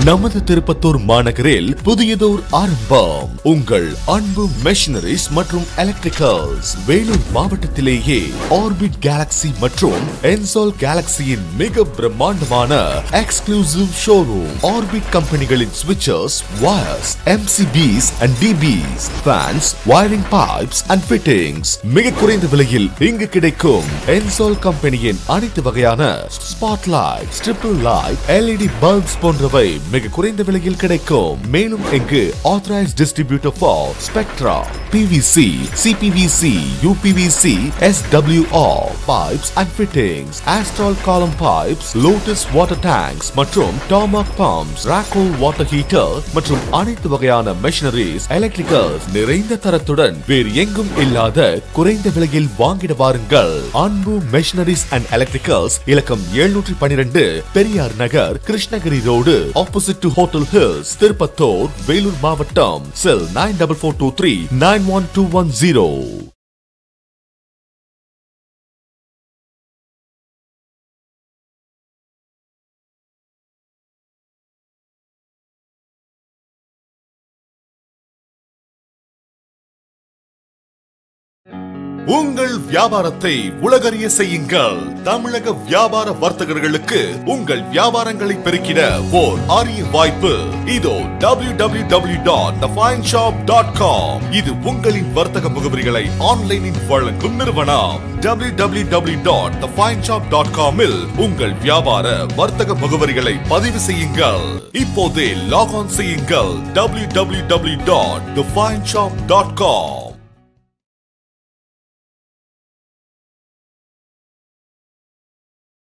நமது திருப்பத்தூர் மாநகரில் புதியதோர் ஆரம்பம் உங்கள் அன்பு மெஷினரிஸ் மற்றும் எலக்ட்ரிக்கல்ஸ் வேலூர் மாவட்டத்திலேயே ஆர்பிட் கேலக்ஸி மற்றும் என்சால் கேலக்ஸியின் மிக பிரம்மாண்டமான எக்ஸ்க்ளூசிவ் ஷோரூம் ஆர்பிட் கம்பெனிகளின் ஸ்விட்சஸ் wires MCBs and DBs fans wiring pipes and fittings மிக குறைந்த விலையில் இங்கு கிடைக்கும் என்சால் கம்பெனியின் அனைத்து வகையான spot light triple light LED bulbs போன்றவை மிக குறைந்த விலையில் கிடைக்கும் மேலும் இங்கு authorised distributor for Spectra PVC CPVC UPVC SWR pipes and fittings Astral காலம் pipes லோட்டஸ் வாட்டர் டேங்க்ஸ் மற்றும் டாமாக் பம்ப்ஸ் ராக்கோல் வாட்டர் ஹீட்டர் மற்றும் அனைத்து வகையான மெஷினரிஸ் எலக்ட்ரிக்கல்ஸ் நிறைந்த தரத்துடன் வேறு எங்கும் இல்லாத குறைந்த விலையில் வாங்கிட வாருங்கள் அன்பு மெஷினரிஸ் அண்ட் எலக்ட்ரிக்கல்ஸ் இலக்கம் எழுநூற்றி பனிரெண்டு Periyar Nagar Krishnagiri road opposite to hotel Hills Tirupattur Vellore மாவட்டம் cell nine double four two three nine one two one zero உங்கள் வியாபாரத்தை உலகறிய செய்யுங்கள் தமிழக வியாபார வர்த்தகர்களுக்கு உங்கள் வியாபாரங்களை பெருக்கிட ஓர் அரிய வாய்ப்பு இதோ www.thefineshop.com இது உங்களின் வர்த்தக முகவரிகளை ஆன்லைனில் வழங்கும் நிறுவனம் www.thefineshop.com இல் உங்கள் வியாபார வர்த்தக முகவரிகளை பதிவு செய்யுங்கள் இப்போதே லாக் ஆன் செய்யுங்கள் www.thefineshop.com